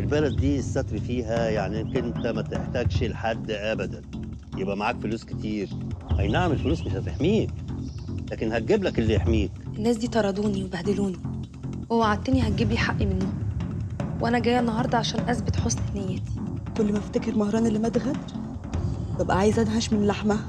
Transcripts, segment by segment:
البلد دي الستر فيها يعني انك انت ما تحتاجش لحد ابدا يبقى معاك فلوس كتير اي نعم الفلوس مش هتحميك لكن هتجيب لك اللي يحميك الناس دي طردوني وبهدلوني ووعدتني هتجيب لي حقي منهم وانا جايه النهارده عشان اثبت حسن نيتي كل ما افتكر مهران اللي مات غدر ببقى عايزه ادهش من لحمها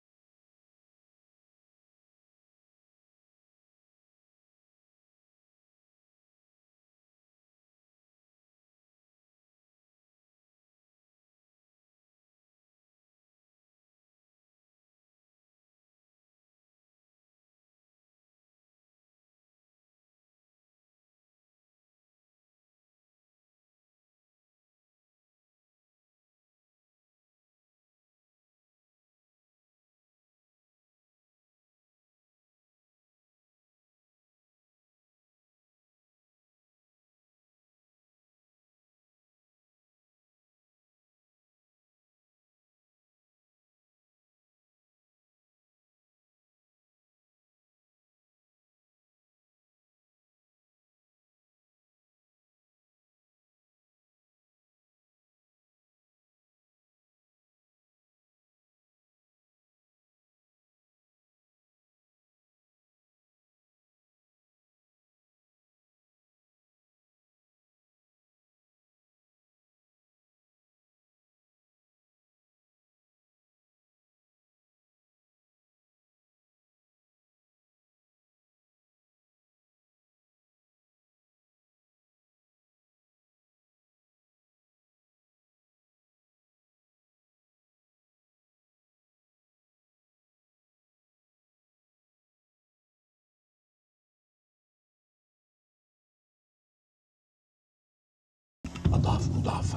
أضعاف مضاعفة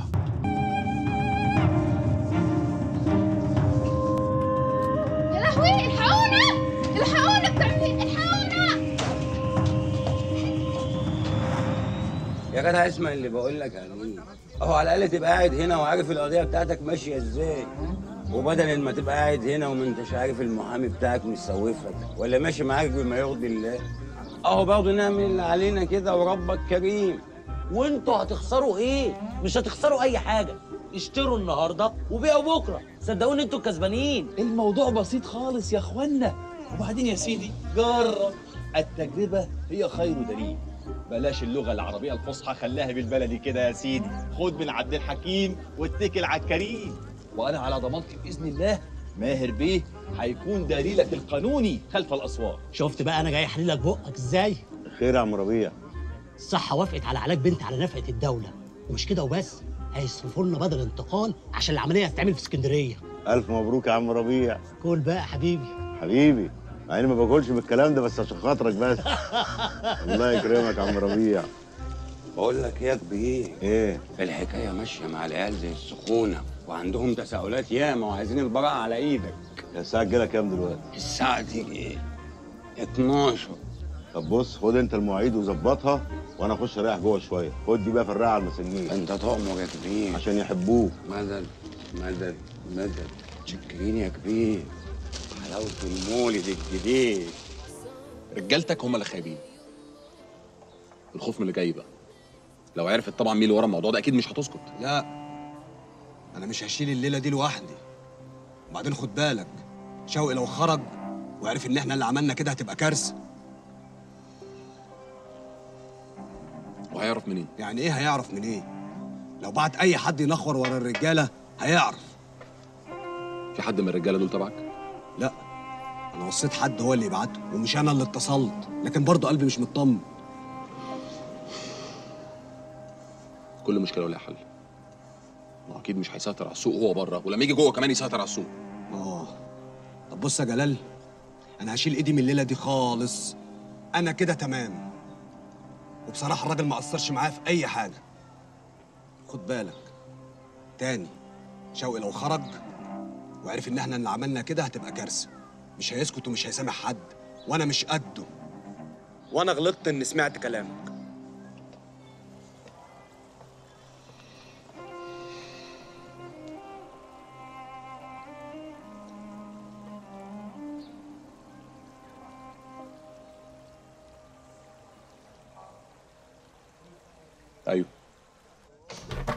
يا لهوي الحقونا الحقونا بتعمل الحقونا يا جدع اسمع اللي بقول لك عليه اهو على الاقل تبقى قاعد هنا وعارف القضيه بتاعتك ماشيه ازاي وبدل ما تبقى قاعد هنا وما انتش عارف المحامي بتاعك مسوفك ولا ماشي معاك بما يرضي الله اهو برضه نعمل اللي علينا كده وربك كريم وانتوا هتخسروا ايه؟ مش هتخسروا اي حاجه اشتروا النهارده وبيعوا بكره صدقوني انتوا الكسبانين الموضوع بسيط خالص يا اخوانا وبعدين يا سيدي جرب التجربة هي خير دليل بلاش اللغة العربية الفصحى خليها بالبلدي كده يا سيدي خد من عبد الحكيم واتكل على الكريم وأنا على ضمانتي بإذن الله ماهر بيه هيكون دليلك القانوني خلف الأسوار شفت بقى انا جاي احللك بقك ازاي خير يا عم ربيع الصحه وافقت على علاج بنت على نفقه الدوله ومش كده وبس هيصرفوا لنا بدل انتقال عشان العمليه هتتعمل في اسكندريه الف مبروك يا عم ربيع كل بقى حبيبي حبيبي مع اني ما باكلش بالكلام ده بس عشان خاطرك بس الله يكرمك يا عم ربيع بقول لك يا كبير ايه الحكايه ماشيه مع العيال زي السخونه وعندهم تساؤلات ياما وعايزين البراءه على ايدك يا الساعه جايه كام دلوقتي الساعه تيجي ايه 12 طب بص خد انت المواعيد وظبطها وانا اخش اريح جوه شويه خد دي بقى فرقها على المسنين انت تؤمر يا كبير عشان يحبوك مدد مدد مدد شكرين يا كبير حلاوه المولد الجديد رجالتك هم اللي خايبين الخوف من اللي جاي بقى لو عرفت طبعا مين اللي ورا الموضوع ده اكيد مش هتسكت لا انا مش هشيل الليله دي لوحدي وبعدين خد بالك شوقي لو خرج وعرف ان احنا اللي عملنا كده هتبقى كارثه وهيعرف منين يعني ايه هيعرف من ايه لو بعت اي حد ينخور ورا الرجاله هيعرف في حد من الرجاله دول تبعك لا انا وصيت حد هو اللي يبعته ومش انا اللي اتصلت لكن برضه قلبي مش مطمن كل مشكله ولها حل ما اكيد مش هيسيطر على السوق وهو بره ولما يجي جوه كمان يسيطر على السوق اه طب بص يا جلال انا هشيل ايدي من الليله دي خالص انا كده تمام وبصراحه الراجل ما قصرش معايا في اي حاجه خد بالك تاني شوقي لو خرج وعرف ان احنا اللي عملنا كده هتبقى كارثه مش هيسكت ومش هيسامح حد وانا مش قده وانا غلطت اني سمعت كلامك ايوه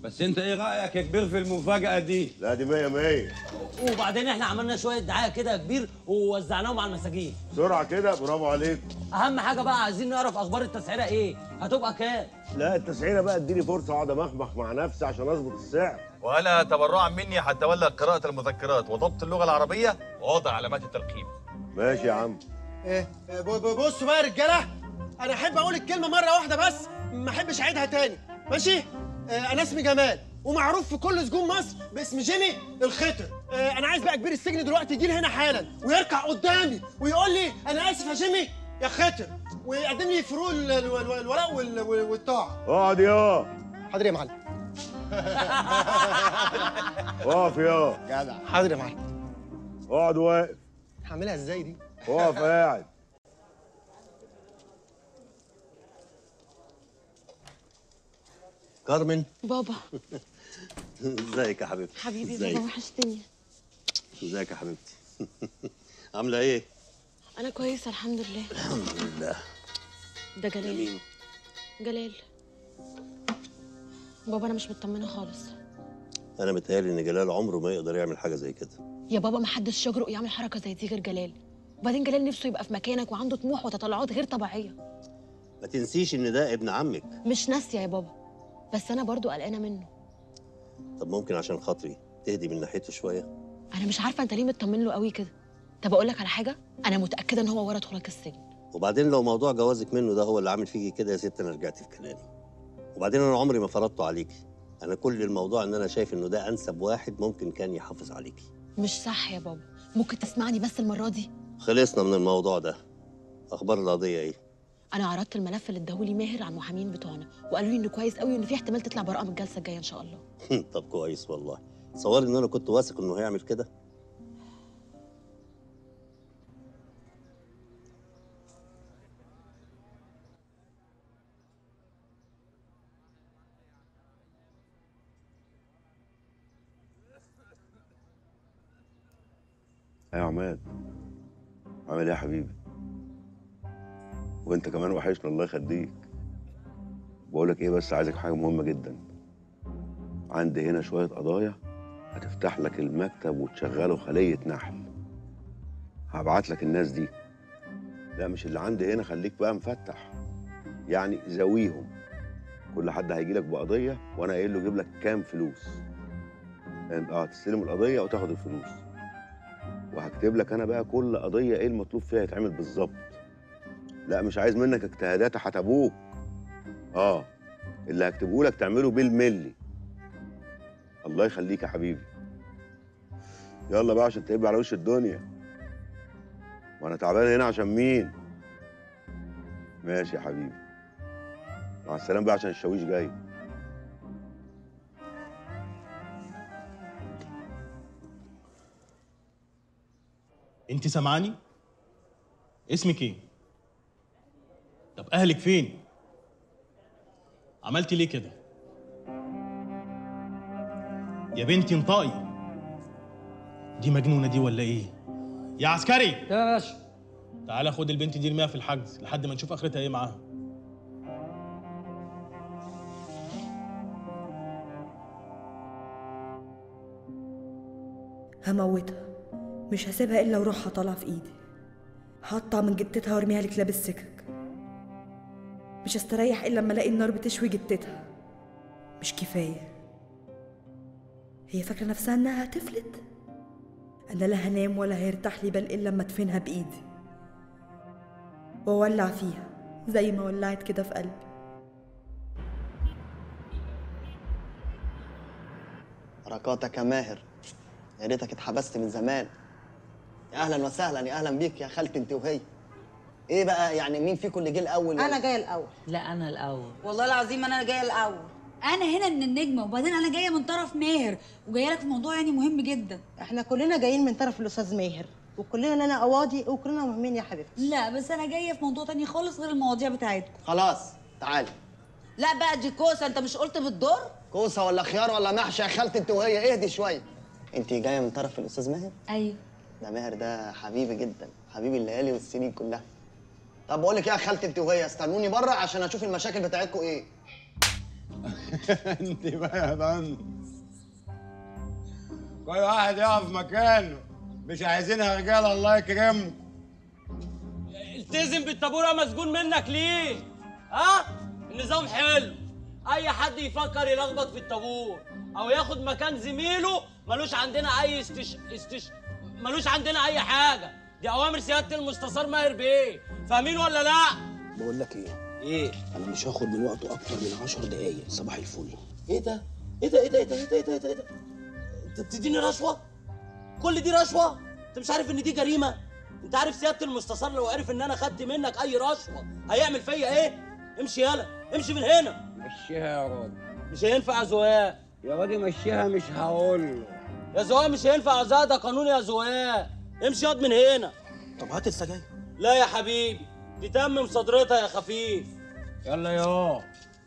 بس انت ايه رايك يا كبير في المفاجاه دي لا دي مية مية وبعدين احنا عملنا شويه دعايه كده يا كبير ووزعناهم على المساجين بسرعة كده برافو عليك اهم حاجه بقى عايزين نعرف اخبار التسعيره ايه هتبقى كام لا التسعيرة بقى اديني فرصة اقعد امخمخ مع نفسي عشان اظبط السعر وانا تبرعا مني هتولى قراءه المذكرات وضبط اللغه العربيه ووضع علامات الترقيم ماشي يا عم ايه ب- ب- بصوا بقى يا رجاله انا احب اقول الكلمه مره واحده بس ما احبش اعيدها تاني ماشي آه انا اسمي جمال ومعروف في كل سجون مصر باسم جيمي الخطر آه انا عايز بقى كبير السجن دلوقتي يجي لي هنا حالا ويركع قدامي ويقول لي انا اسف يا جيمي يا خطر ويقدم لي فروق ال- ال- ال- الولاء وال- وال- والطاعه اقعد يا حاضر يا معلم اقف يا جدع حاضر يا معلم اقعد واقف هعملها ازاي دي اقف قاعد كارمن بابا ازيك يا حبيبتي حبيبي ازيك بابا وحشتني ازيك يا حبيبتي عامله ايه انا كويسه الحمد لله الحمد لله ده جلال مين جلال بابا انا مش مطمنه خالص انا متهيألي ان جلال عمره ما يقدر يعمل حاجه زي كده يا بابا ما حدش يجرؤ يعمل حركه زي دي غير جلال وبعدين جلال نفسه يبقى في مكانك وعنده طموح وتطلعات غير طبيعيه ما تنسيش ان ده ابن عمك مش ناسيه يا بابا بس انا برضو قلقانه منه طب ممكن عشان خاطري تهدي من ناحيته شويه انا مش عارفه انت ليه مطمن له قوي كده طب اقول لك على حاجه انا متاكده ان هو ورا دخولك السجن وبعدين لو موضوع جوازك منه ده هو اللي عامل فيكي كده يا ست انا رجعت في كلامي وبعدين انا عمري ما فرضته عليكي انا كل الموضوع ان انا شايف انه ده انسب واحد ممكن كان يحافظ عليكي مش صح يا بابا ممكن تسمعني بس المره دي خلصنا من الموضوع ده اخبار القضيه ايه انا عرضت الملف اللي اداهولي ماهر على المحامين بتوعنا وقالوا لي انه كويس قوي وان في احتمال تطلع براءه من الجلسه الجايه ان شاء الله طب كويس والله تصوري ان انا كنت واثق انه هيعمل كده يا عماد عامل ايه يا حبيبي وانت كمان وحشنا الله يخليك بقولك ايه بس عايزك حاجه مهمه جدا عندي هنا شويه قضايا هتفتح لك المكتب وتشغله خليه نحل هبعت لك الناس دي لا مش اللي عندي هنا خليك بقى مفتح يعني زويهم كل حد هيجي لك بقضيه وانا قايل له جيب لك كام فلوس انت اه تستلم القضيه وتاخد الفلوس وهكتب لك انا بقى كل قضيه ايه المطلوب فيها يتعمل بالظبط لا مش عايز منك اجتهادات هتبوك اه اللي هكتبه لك تعمله بالملي الله يخليك يا حبيبي يلا بقى عشان تبقى على وش الدنيا وانا تعبان هنا عشان مين ماشي يا حبيبي مع السلامه بقى عشان الشاويش جاي انت سامعاني اسمك ايه طب اهلك فين عملتي ليه كده يا بنتي انطقي دي مجنونه دي ولا ايه يا عسكري يا باشا تعالى خد البنت دي ارميها في الحجز لحد ما نشوف اخرتها ايه معاها هموتها مش هسيبها الا وروحها طالعه في ايدي هقطع من جتتها وارميها لكلاب السكك مش هستريح الا لما الاقي النار بتشوي جتتها مش كفايه هي فاكره نفسها انها هتفلت انا لا هنام ولا هيرتاح لي بال الا لما ادفنها بايدي واولع فيها زي ما ولعت كده في قلبي حركاتك يا ماهر يا ريتك اتحبست من زمان يا اهلا وسهلا يا اهلا بيك يا خالتي انت وهي ايه بقى يعني مين فيكم اللي جه الاول انا جايه الاول لا انا الاول والله العظيم انا جايه الاول انا هنا من النجمه وبعدين انا جايه من طرف ماهر وجايه لك في موضوع يعني مهم جدا احنا كلنا جايين من طرف الاستاذ ماهر وكلنا لنا قواضي وكلنا مهمين يا حبيبتي لا بس انا جايه في موضوع تاني خالص غير المواضيع بتاعتكم خلاص تعالي لا بقى دي كوسه انت مش قلت بالدور كوسه ولا خيار ولا محشي يا خالتي انت وهي اهدي شويه انت جايه من طرف الاستاذ ماهر ايوه ده ماهر ده حبيبي جدا حبيبي الليالي والسنين كلها طب بقول لك ايه يا خالتي انت وهي استنوني بره عشان اشوف المشاكل بتاعتكم ايه انت بقى يا بند كل واحد يقف مكانه مش عايزينها رجاله الله يكرمكم التزم بالطابور يا مسجون منك ليه؟ ها؟ النظام حلو اي حد يفكر يلخبط في الطابور او ياخد مكان زميله ملوش عندنا اي استش استش ملوش عندنا اي حاجه دي اوامر سياده المستشار ماهر بيه فاهمين ولا لا بقول لك ايه ايه انا مش هاخد من وقته اكتر من 10 دقايق صباح الفل ايه ده ايه ده ايه ده ايه ده ايه ده ايه ده, إيه ده, إيه ده؟ انت بتديني رشوه كل دي رشوه انت مش عارف ان دي جريمه انت عارف سياده المستشار لو عرف ان انا خدت منك اي رشوه هيعمل فيا ايه امشي يلا امشي من هنا مشيها يا راجل مش هينفع يا زواق يا راجل مشيها مش هقول له يا زواق مش هينفع يا زواق ده قانون يا زواق امشي ياض من هنا طب هات السجاير لا يا حبيبي دي تمم صدرتها يا خفيف يلا يا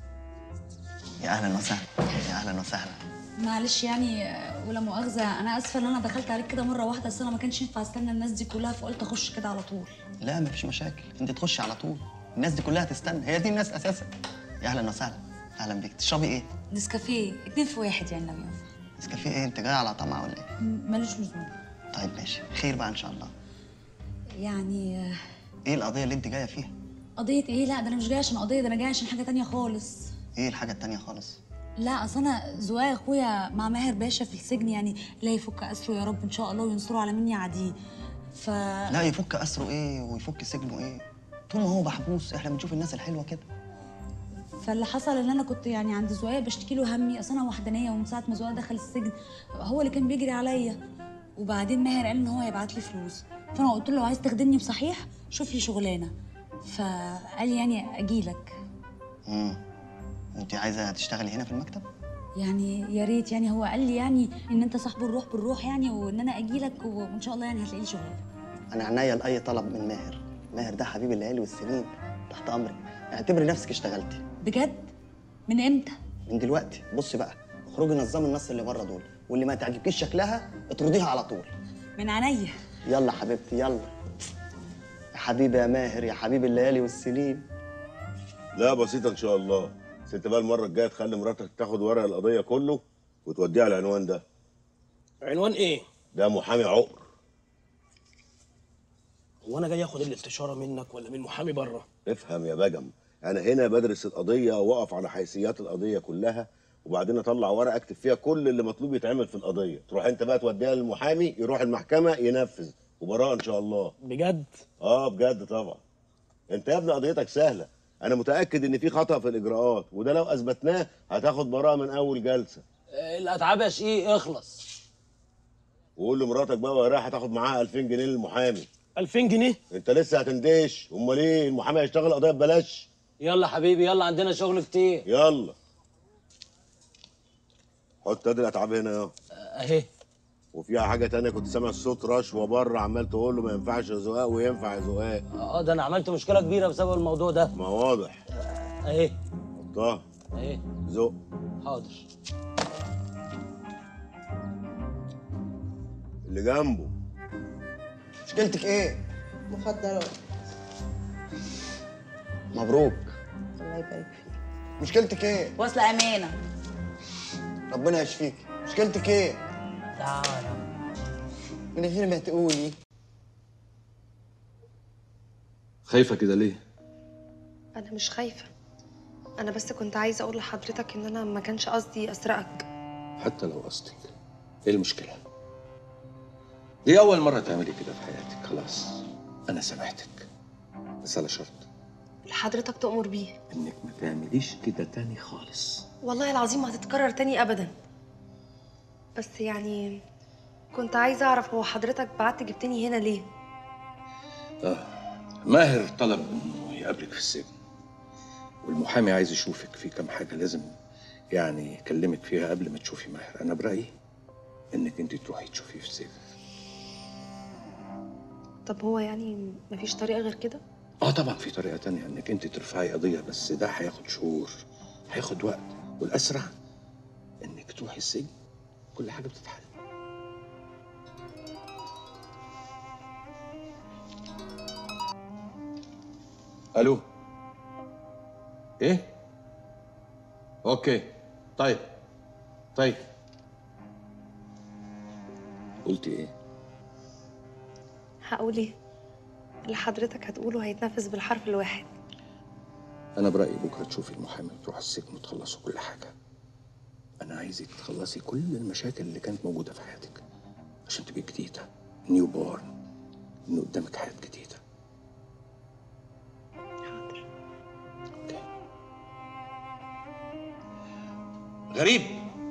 يا اهلا وسهلا يا اهلا وسهلا معلش يعني آه، ولا مؤاخذه انا اسفه ان انا دخلت عليك كده مره واحده بس انا ما كانش ينفع استنى الناس دي كلها فقلت اخش كده على طول لا مفيش مشاكل انت تخش على طول الناس دي كلها تستنى هي دي الناس اساسا يا اهلا وسهلا اهلا بيك تشربي ايه نسكافيه اتنين في واحد يعني النبي نسكافيه ايه انت جاي على طمع ولا ايه م- ملوش لزوم طيب ماشي خير بقى ان شاء الله يعني آه، ايه القضيه اللي انت جايه فيها قضيه ايه لا ده انا مش جايه عشان قضيه ده انا جايه عشان حاجه تانية خالص ايه الحاجه التانية خالص لا اصل انا زوايا اخويا مع ماهر باشا في السجن يعني لا يفك اسره يا رب ان شاء الله وينصره على من يعديه ف لا يفك اسره ايه ويفك سجنه ايه طول ما هو محبوس احنا بنشوف الناس الحلوه كده فاللي حصل ان انا كنت يعني عند زوايا بشتكي له همي اصل انا وحدانيه ومن ساعه ما زوايا دخل السجن هو اللي كان بيجري عليا وبعدين ماهر قال ان هو هيبعت لي فلوس فانا قلت له لو عايز تخدمني بصحيح شوف لي شغلانه فقال لي يعني اجيلك امم انت عايزه تشتغلي هنا في المكتب يعني يا ريت يعني هو قال لي يعني ان انت صاحب الروح بالروح يعني وان انا اجيلك وان شاء الله يعني هتلاقي لي شغلانه انا عنيا لاي طلب من ماهر ماهر ده حبيب الليالي والسنين تحت امرك اعتبري نفسك اشتغلتي بجد من امتى من دلوقتي بصي بقى اخرجي نظمي النص اللي بره دول واللي ما تعجبكيش شكلها اطرديها على طول من عينيا يلا حبيبتي يلا يا حبيبي يا ماهر يا حبيب الليالي والسنين لا بسيطة إن شاء الله بس أنت بقى المرة الجاية تخلي مراتك تاخد ورق القضية كله وتوديه على العنوان ده عنوان ايه ده محامي عقر هو انا جاي اخد الاستشاره منك ولا من محامي بره افهم يا بجم أنا هنا بدرس القضية وأقف على حيثيات القضية كلها وبعدين أطلع ورقة أكتب فيها كل اللي مطلوب يتعمل في القضية تروح أنت بقى توديها للمحامي يروح المحكمة ينفذ وبراءة إن شاء الله بجد اه بجد طبعا انت يا ابني قضيتك سهله انا متاكد ان في خطا في الاجراءات وده لو اثبتناه هتاخد براءه من اول جلسه آه، الاتعاب يا شقيق اخلص وقول لمراتك بقى وهي رايحه تاخد معاها 2000 جنيه للمحامي 2000 جنيه انت لسه هتندش امال ايه المحامي هيشتغل قضيه ببلاش يلا حبيبي يلا عندنا شغل كتير يلا حط ادي الاتعاب هنا اهو اهي وفيها حاجه تانية كنت سامع صوت رشوه بره عمال تقول له ما ينفعش يا زقاق وينفع يا زقاق اه ده انا عملت مشكله كبيره بسبب الموضوع ده ما واضح اهي حطها اهي زق حاضر اللي جنبه مشكلتك ايه مخدرات مبروك الله يبارك فيك مشكلتك ايه واصله امانه ربنا يشفيك مشكلتك ايه تعالى من غير ما تقولي خايفة كده ليه؟ انا مش خايفه انا بس كنت عايزه اقول لحضرتك ان انا ما كانش قصدي اسرقك حتى لو قصدك ايه المشكلة؟ دي أول مرة تعملي كده في حياتك خلاص أنا سامحتك بس على شرط اللي حضرتك تؤمر بيه إنك ما تعمليش كده تاني خالص والله العظيم ما هتتكرر تاني ابدا بس يعني كنت عايزه اعرف هو حضرتك بعت جبتني هنا ليه آه ماهر طلب إنه يقابلك في السجن والمحامي عايز يشوفك في كام حاجة لازم يعني يكلمك فيها قبل ما تشوفي ماهر أنا برأيي إنك أنت تروحي تشوفيه في السجن طب هو يعني مفيش طريقه غير كده اه طبعا في طريقة تانية انك انت ترفعي قضية بس ده هياخد شهور هياخد وقت والاسرع انك تروحي السجن كل حاجة بتتحل الو ايه اوكي طيب طيب قلت ايه؟ هقول ايه اللي حضرتك هتقوله هيتنفذ بالحرف الواحد انا برايي بكره تشوفي المحامي وتروح السجن وتخلصوا كل حاجه انا عايزك تخلصي كل المشاكل اللي كانت موجوده في حياتك عشان تبقي جديده نيو بورن ان قدامك حياه جديده غريب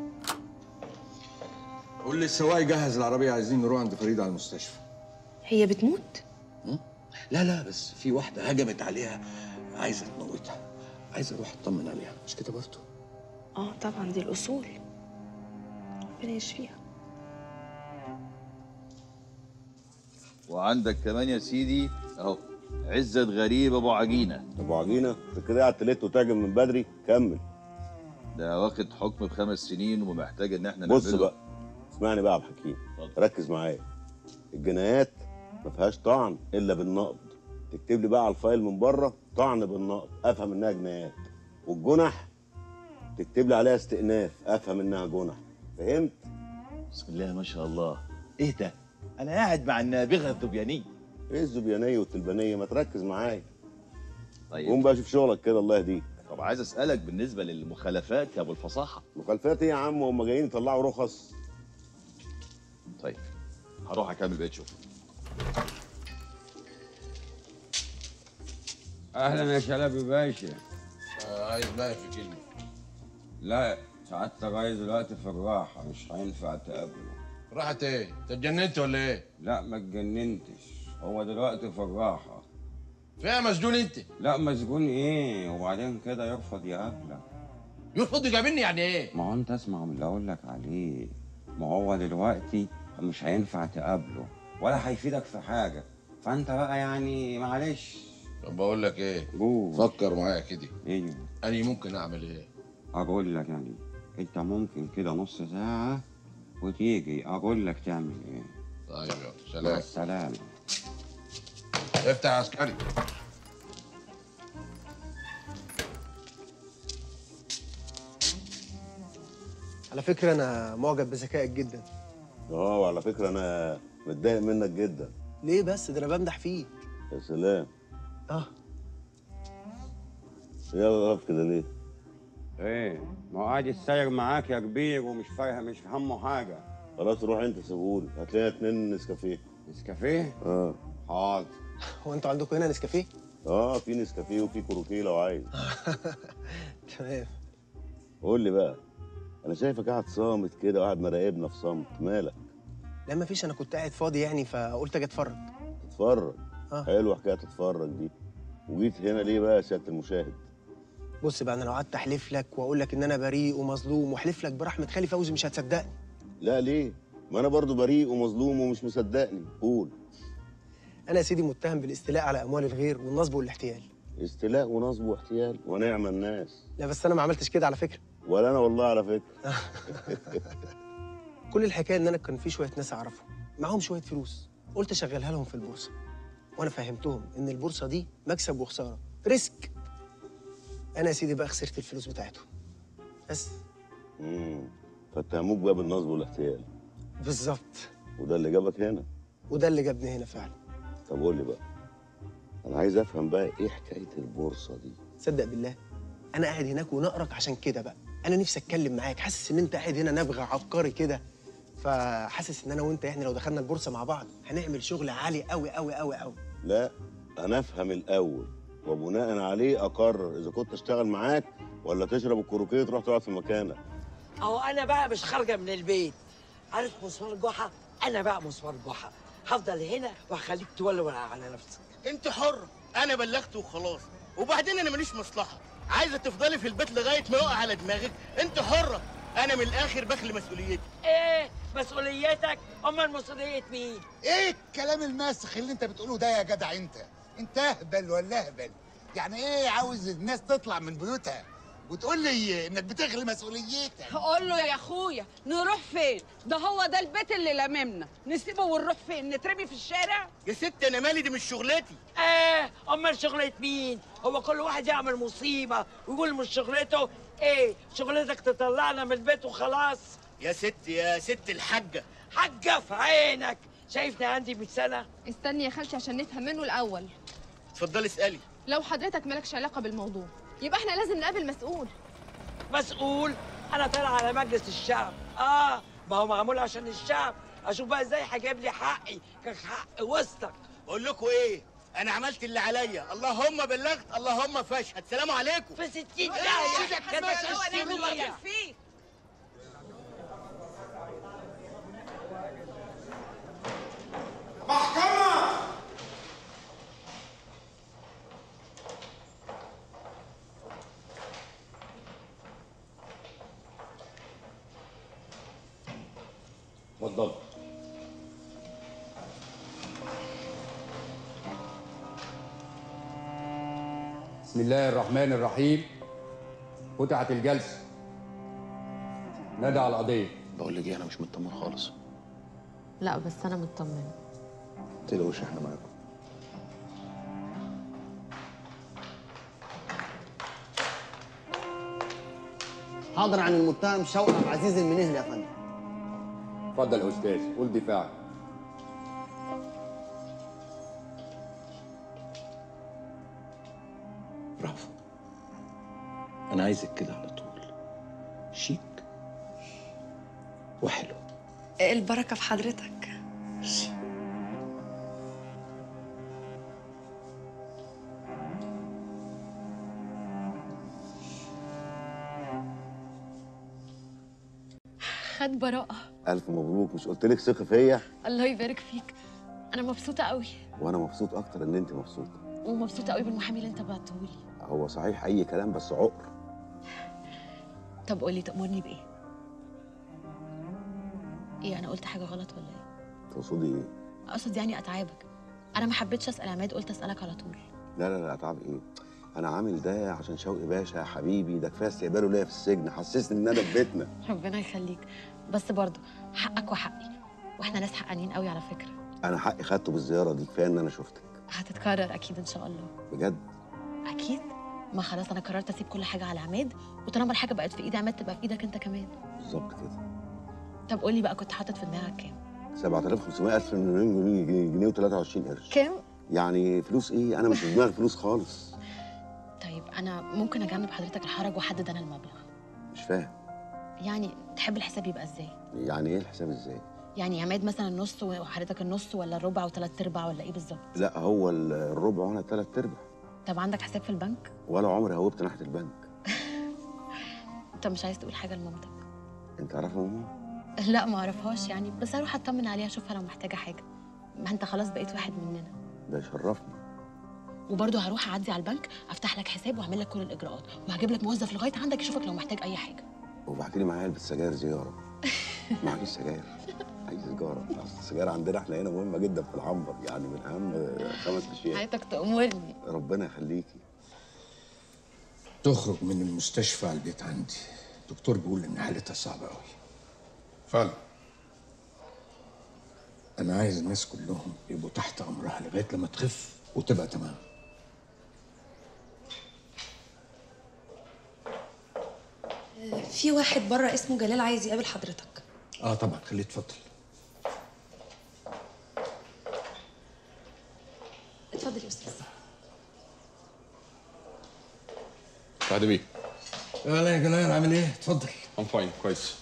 قول لي السواق يجهز العربية عايزين نروح عند فريد على المستشفى هي بتموت لا لا بس في واحده هجمت عليها عايزه تموتها عايز اروح اطمن عليها مش كده برضه اه طبعا دي الاصول ربنا يشفيها وعندك كمان يا سيدي اهو عزت غريب ابو عجينه ابو عجينه انت كده قاعد تلت وتهاجم من بدري كمل ده واخد حكم بخمس سنين ومحتاج ان احنا بص نعمله. بقى اسمعني بقى يا عبد الحكيم ركز معايا الجنايات ما فيهاش طعن الا بالنقد تكتب لي بقى على الفايل من بره طعن بالنقد افهم انها جنايات والجنح تكتب لي عليها استئناف افهم انها جنح فهمت بسم الله ما شاء الله ايه ده انا قاعد مع النابغه الذبيانيه ايه الذبيانيه والتلبانيه ما تركز معايا طيب قوم بقى شوف شغلك كده الله يهديك طب عايز اسالك بالنسبه للمخالفات يا ابو الفصاحه مخالفات ايه يا عم هم جايين يطلعوا رخص طيب هروح اكمل بقيه شغل اهلا يا شلبي باشا عايز بقى في كلمة لا سعادتك عايز دلوقتي في الراحه مش هينفع تقابله راحت ايه؟ انت اتجننت ولا ايه؟ لا ما اتجننتش هو دلوقتي في الراحه فيها مسجون انت لا مسجون ايه وبعدين كده يرفض يقابلك يرفض يقابلني يعني ايه؟ ما هو انت اسمع من اللي اقول لك عليه ما هو دلوقتي مش هينفع تقابله ولا هيفيدك في حاجه فانت بقى يعني معلش طب بقول لك ايه؟ قول فكر معايا كده ايوه انا ممكن اعمل ايه؟ اقول لك يعني انت ممكن كده نص ساعه وتيجي اقول لك تعمل ايه طيب يلا مع سلام السلامه افتح يا عسكري على فكره انا معجب بذكائك جدا اه وعلى فكره انا متضايق منك جدا ليه بس ده انا بمدح فيك يا سلام اه يلا واقف كده ليه ايه ما هو قاعد يتساير معاك يا كبير ومش فاهم مش همه حاجه خلاص روح انت سيبهولي هات لنا اتنين نسكافيه نسكافيه اه حاضر هو انتوا عندكم هنا نسكافيه اه في نسكافيه وفي كروكيه لو عايز تمام قول لي بقى انا شايفك قاعد صامت كده وقاعد مراقبنا في صمت مالك لا ما فيش انا كنت قاعد فاضي يعني فقلت اجي اتفرج تتفرج آه. حلوه حكايه تتفرج دي وجيت هنا ليه بقى يا سياده المشاهد بص بقى انا لو قعدت احلف لك واقول لك ان انا بريء ومظلوم واحلف لك برحمه خالي فوزي مش هتصدقني لا ليه ما انا برضو بريء ومظلوم ومش مصدقني قول انا يا سيدي متهم بالاستيلاء على اموال الغير والنصب والاحتيال استيلاء ونصب واحتيال ونعم الناس لا بس انا ما عملتش كده على فكره ولا انا والله على فكره كل الحكايه ان انا كان في شويه ناس اعرفهم معاهم شويه فلوس قلت اشغلها لهم في البورصه وانا فهمتهم ان البورصه دي مكسب وخساره ريسك انا يا سيدي بقى خسرت الفلوس بتاعتهم بس امم فاتهموك بقى بالنصب والاحتيال بالظبط وده اللي جابك هنا وده اللي جابني هنا فعلا طب قول لي بقى انا عايز افهم بقى ايه حكايه البورصه دي صدق بالله انا قاعد هناك ونقرك عشان كده بقى انا نفسي اتكلم معاك حاسس ان انت قاعد هنا نابغه عبقري كده فحاسس ان انا وانت يعني لو دخلنا البورصه مع بعض هنعمل شغل عالي قوي قوي قوي قوي لا انا افهم الاول وبناء عليه اقرر اذا كنت اشتغل معاك ولا تشرب الكروكيه تروح تقعد في مكانك اهو انا بقى مش خارجه من البيت عارف مسمار جحا انا بقى مسمار جحا هفضل هنا وهخليك تولول على نفسك انت حرة انا بلغت وخلاص وبعدين انا ماليش مصلحة عايزة تفضلي في البيت لغاية ما يقع على دماغك انت حرة انا من الاخر بخلي مسؤوليتي ايه مسؤوليتك امال مسؤوليه مين ايه الكلام الماسخ اللي انت بتقوله ده يا جدع انت انت اهبل ولا اهبل يعني ايه عاوز الناس تطلع من بيوتها وتقول لي انك بتغلي مسؤوليتك قول له يا اخويا نروح فين ده هو ده البيت اللي لممنا نسيبه ونروح فين نترمي في الشارع يا ست انا مالي دي مش شغلتي ايه امال شغلة مين هو كل واحد يعمل مصيبه ويقول مش شغلته ايه شغلتك تطلعنا من البيت وخلاص يا ست يا ست الحاجه حاجه في عينك شايفني عندي 100 سنه استني يا خالتي عشان نفهم منه الاول اتفضلي اسالي لو حضرتك مالكش علاقه بالموضوع يبقى احنا لازم نقابل مسؤول مسؤول انا طالع على مجلس الشعب اه ما هو معمول عشان الشعب اشوف بقى ازاي هجيب لي حقي كحق وسطك بقول لكم ايه انا عملت اللي عليا اللهم بلغت اللهم فاشهد سلام عليكم في 60 داهيه كده هو 60 نعمل داهيه اللي فيه اتفضل بسم الله الرحمن الرحيم فتحت الجلسة نادى على القضية بقول لك ايه انا مش مطمن خالص لا بس انا مطمنه ما تقلقوش احنا معاكم حاضر عن المتهم شوقي عبد العزيز المنهلي يا فندم اتفضل يا أستاذ قول دفاعك برافو انا عايزك كده على طول شيك وحلو البركه في حضرتك خد براءه الف مبروك مش قلت لك ثقي فيا الله يبارك فيك انا مبسوطه قوي وانا مبسوط اكتر ان انت مبسوطه ومبسوطه قوي بالمحامي اللي انت بعتهولي هو صحيح اي كلام بس عقر طب قولي تأمرني بايه ايه انا قلت حاجه غلط ولا ايه تقصدي ايه اقصد يعني اتعابك انا ما حبيتش اسال عماد قلت اسالك على طول لا لا لا اتعب ايه انا عامل ده عشان شوقي باشا يا حبيبي ده كفايه استقباله ليا في السجن حسسني ان انا في بيتنا ربنا يخليك بس برضه حقك وحقي واحنا ناس حقانين قوي على فكره انا حقي خدته بالزياره دي كفايه ان انا شفتك هتتكرر اكيد ان شاء الله بجد اكيد ما خلاص انا قررت اسيب كل حاجه على عماد وطالما الحاجه بقت في ايد عماد تبقى في ايدك انت كمان بالظبط كده طب قولي بقى كنت حاطط في دماغك كام 7500 الف مليون جنيه جنيه و23 قرش كام يعني فلوس ايه انا مش في دماغي فلوس خالص طيب انا ممكن اجنب حضرتك الحرج واحدد انا المبلغ مش فاهم يعني تحب الحساب يبقى ازاي يعني ايه الحساب ازاي يعني عماد مثلا النص وحضرتك النص ولا الربع وثلاث ارباع ولا ايه بالظبط لا هو الربع وانا ثلاث ارباع طب عندك حساب في البنك ولا عمري هوبت ناحيه البنك انت مش عايز تقول حاجه لمامتك انت عارفه ماما لا ما اعرفهاش يعني بس اروح اطمن عليها اشوفها لو محتاجه حاجه ما انت خلاص بقيت واحد مننا ده يشرفني وبرضه هروح اعدي على البنك افتح لك حساب واعمل لك كل الاجراءات وهجيب لك موظف لغايه عندك يشوفك لو محتاج اي حاجه وبعت لي معايا علبه سجاير زياره معكيش سجاير عايز سيجاره أصل السجاير عندنا احنا هنا مهمه جدا في العنبر يعني من اهم خمس اشياء حياتك تأمرني ربنا يخليكي تخرج من المستشفى على البيت عندي الدكتور بيقول ان حالتها صعبه قوي فعلا انا عايز الناس كلهم يبقوا تحت امرها لغايه لما تخف وتبقى تمام في واحد بره اسمه جلال عايز يقابل حضرتك اه طبعا خليه يتفضل اتفضل يا استاذ سعد بيه لا يا جلال عامل ايه اتفضل ام فاين كويس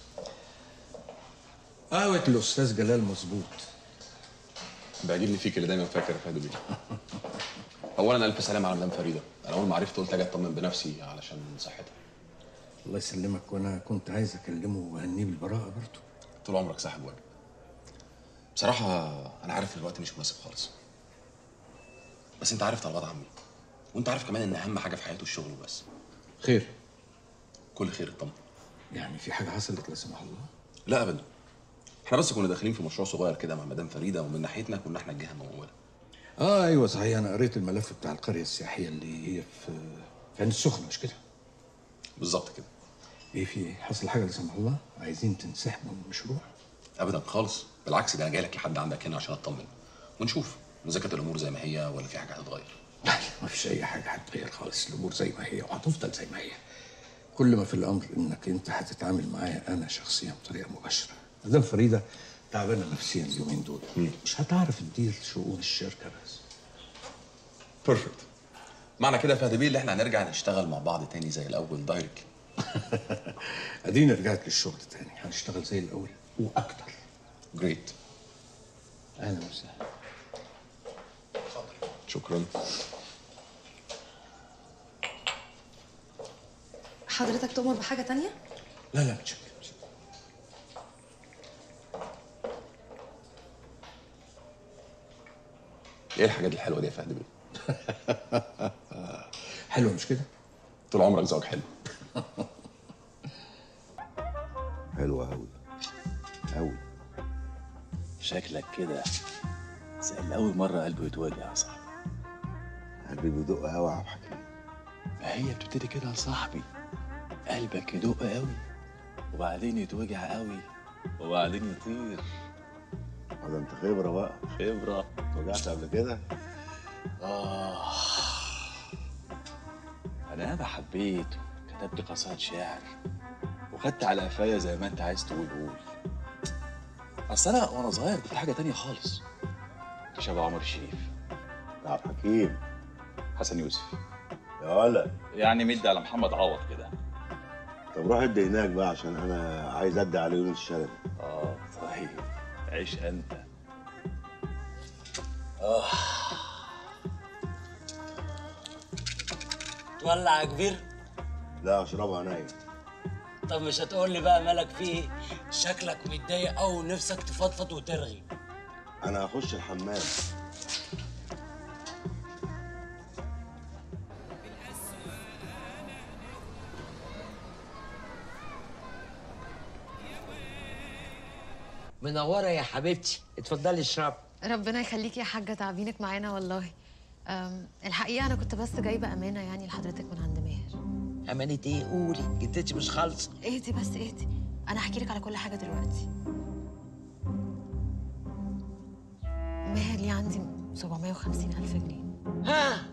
قهوة الاستاذ جلال مظبوط بيعجبني فيك اللي دايما فاكر يا فهد بيه اولا الف سلام على مدام فريده انا اول ما عرفت قلت اجي اطمن بنفسي علشان صحتها الله يسلمك وانا كنت عايز اكلمه واهنيه بالبراءه برضه طول عمرك صاحب واجب بصراحه انا عارف إن الوقت مش مناسب خالص بس انت عارف طلبات عمي وانت عارف كمان ان اهم حاجه في حياته الشغل وبس خير كل خير اطمن يعني في حاجه حصلت لا سمح الله لا ابدا احنا بس كنا داخلين في مشروع صغير كده مع مدام فريده ومن ناحيتنا كنا احنا الجهه المموله اه ايوه صحيح انا قريت الملف بتاع القريه السياحيه اللي هي في في عين السخنه مش كده بالظبط كده ايه في ايه حصل حاجه لا سمح الله عايزين تنسحبوا من المشروع ابدا خالص بالعكس ده انا جاي لك لحد عندك هنا عشان اطمن ونشوف اذا كانت الامور زي ما هي ولا في حاجه هتتغير ما فيش اي حاجه هتتغير خالص الامور زي ما هي وهتفضل زي ما هي كل ما في الامر انك انت هتتعامل معايا انا شخصيا بطريقه مباشره مدام فريده تعبانه نفسيا اليومين دول مش هتعرف تدير شؤون الشركه بس بيرفكت معنى كده يا فهد بيه اللي احنا هنرجع نشتغل مع بعض تاني زي الاول دايركت ادينا رجعت للشغل تاني هنشتغل زي الاول واكتر جريت اهلا وسهلا شكرا حضرتك تؤمر بحاجه تانية لا لا مش ايه الحاجات الحلوه دي يا فهد بيه حلوه مش كده طول عمرك ذوقك حلو حلوة أوي أوي شكلك كده زي أول مرة قلبه يتوجع يا صاحبي قلبي بيدق أوي يا عبد الحكيم ما هي بتبتدي كده يا صاحبي قلبك يدق قوي وبعدين يتوجع قوي وبعدين يطير ده أنت خبرة بقى خبرة وجعت قبل كده؟ آه أنا ياما حبيت كتبت قصائد شعر وخدت على قفايا زي ما أنت عايز تقول قول أصل أنا وأنا صغير كنت حاجة تانية خالص كنت شبه عمر الشريف عبد الحكيم حسن يوسف يا ولد يعني مد على محمد عوض كده طب روح ادي هناك بقى عشان أنا عايز أدي على يونس الشلبي آه طيب عيش أنت آه تولع يا كبير لا أشربها نايم طب مش هتقول لي بقى مالك فيه ايه شكلك متضايق قوي ونفسك تفضفض وترغي أنا هخش الحمام منوره يا حبيبتي اتفضلي اشربي ربنا يخليكي يا حاجه تعبينك معانا والله أم، الحقيقه انا كنت بس جايبه امانه يعني لحضرتك من عند ماهر امانه ايه قولي جدتي مش خالصه اهدي بس اهدي انا هحكي لك على كل حاجه دلوقتي ماهر ليه عندي 750 الف جنيه ها